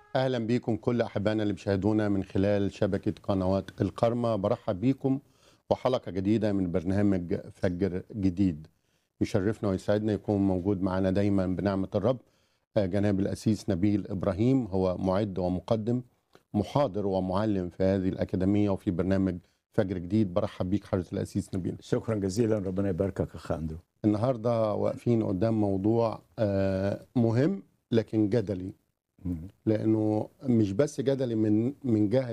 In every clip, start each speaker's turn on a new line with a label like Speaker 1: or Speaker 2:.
Speaker 1: اهلا بيكم كل احبائنا اللي بيشاهدونا من خلال شبكه قنوات القرمه برحب بيكم وحلقه جديده من برنامج فجر جديد يشرفنا ويسعدنا يكون موجود معنا دايما بنعمه الرب آه، جناب الاسيس نبيل ابراهيم هو معد ومقدم محاضر ومعلم في هذه الاكاديميه وفي برنامج فجر جديد برحب بيك حضره الاسيس نبيل
Speaker 2: شكرا جزيلا ربنا يباركك اخ اندرو
Speaker 1: النهارده واقفين قدام موضوع آه، مهم لكن جدلي لانه مش بس جدلي من من جهه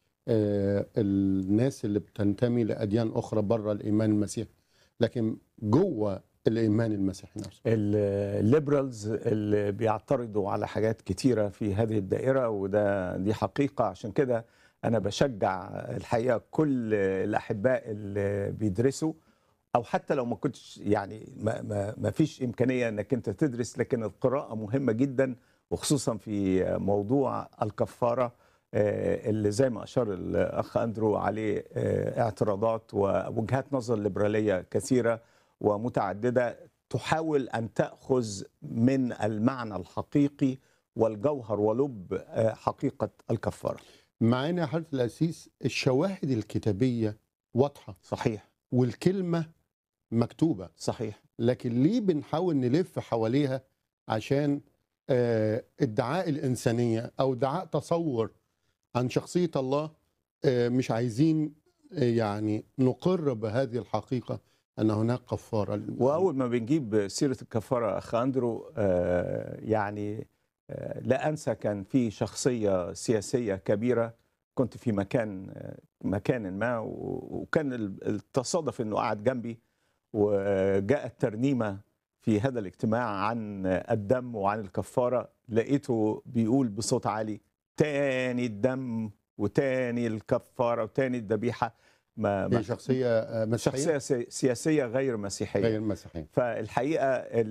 Speaker 1: آه، الناس اللي بتنتمي لاديان اخرى بره الايمان المسيحي لكن جوه الايمان المسيحي نفسه
Speaker 2: الليبرالز اللي بيعترضوا على حاجات كتيره في هذه الدائره وده دي حقيقه عشان كده انا بشجع الحقيقه كل الاحباء اللي بيدرسوا او حتى لو ما كنتش يعني ما, ما, ما فيش امكانيه انك انت تدرس لكن القراءه مهمه جدا وخصوصا في موضوع الكفاره آه، اللي زي ما اشار الاخ اندرو عليه آه، اعتراضات ووجهات نظر ليبراليه كثيره ومتعدده تحاول ان تاخذ من المعنى الحقيقي والجوهر ولب آه، حقيقه الكفاره.
Speaker 1: معانا يا حضره الاسيس الشواهد الكتابيه واضحه
Speaker 2: صحيح
Speaker 1: والكلمه مكتوبه
Speaker 2: صحيح
Speaker 1: لكن ليه بنحاول نلف حواليها عشان آه، ادعاء الإنسانية أو ادعاء تصور عن شخصية الله آه، مش عايزين آه، يعني نقر بهذه الحقيقة أن هناك كفارة للمسلمين.
Speaker 2: واول ما بنجيب سيره الكفاره اخ اندرو آه، يعني آه، لا انسى كان في شخصيه سياسيه كبيره كنت في مكان آه، مكان ما و- وكان ال- التصادف انه قعد جنبي وجاءت ترنيمه في هذا الاجتماع عن الدم وعن الكفاره لقيته بيقول بصوت عالي تاني الدم وتاني الكفاره وتاني الذبيحه ما
Speaker 1: هي
Speaker 2: ما
Speaker 1: شخصية آه، مسيحية
Speaker 2: شخصيه سي- سياسيه غير مسيحيه
Speaker 1: غير مسيحية
Speaker 2: فالحقيقه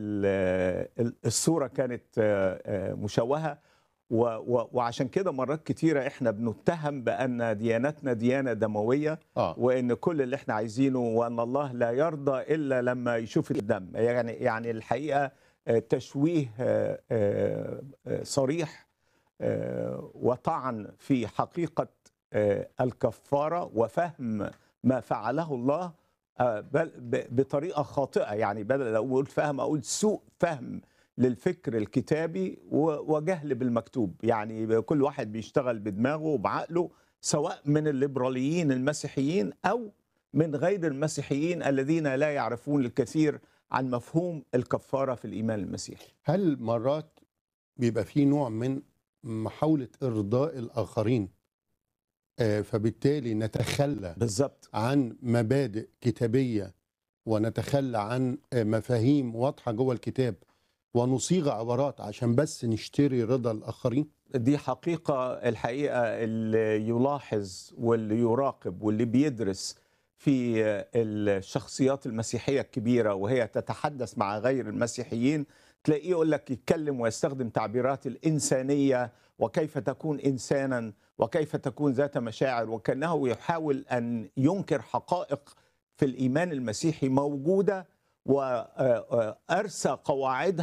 Speaker 2: ال- ال- الصوره كانت آه، آه، مشوهه و- و- وعشان كده مرات كتيره احنا بنتهم بان ديانتنا ديانه دمويه
Speaker 1: آه
Speaker 2: وان كل اللي احنا عايزينه وان الله لا يرضى الا لما يشوف الدم يعني يعني الحقيقه آه، تشويه آه، آه، آه، صريح آه، وطعن في حقيقه آه، الكفاره وفهم ما فعله الله آه، بل ب- بطريقه خاطئه يعني بدل لو اقول فهم اقول سوء فهم للفكر الكتابي و- وجهل بالمكتوب يعني كل واحد بيشتغل بدماغه وبعقله سواء من الليبراليين المسيحيين او من غير المسيحيين الذين لا يعرفون الكثير عن مفهوم الكفاره في الايمان المسيحي
Speaker 1: هل مرات بيبقى في نوع من محاولة إرضاء الآخرين آه، فبالتالي نتخلى
Speaker 2: بالظبط
Speaker 1: عن مبادئ كتابية ونتخلى عن مفاهيم واضحة جوه الكتاب ونصيغ عبارات عشان بس نشتري رضا الآخرين
Speaker 2: دي حقيقة الحقيقة اللي يلاحظ واللي يراقب واللي بيدرس في الشخصيات المسيحية الكبيرة وهي تتحدث مع غير المسيحيين تلاقيه يقول لك يتكلم ويستخدم تعبيرات الإنسانية وكيف تكون إنسانا وكيف تكون ذات مشاعر وكأنه يحاول أن ينكر حقائق في الإيمان المسيحي موجودة وأرسى قواعدها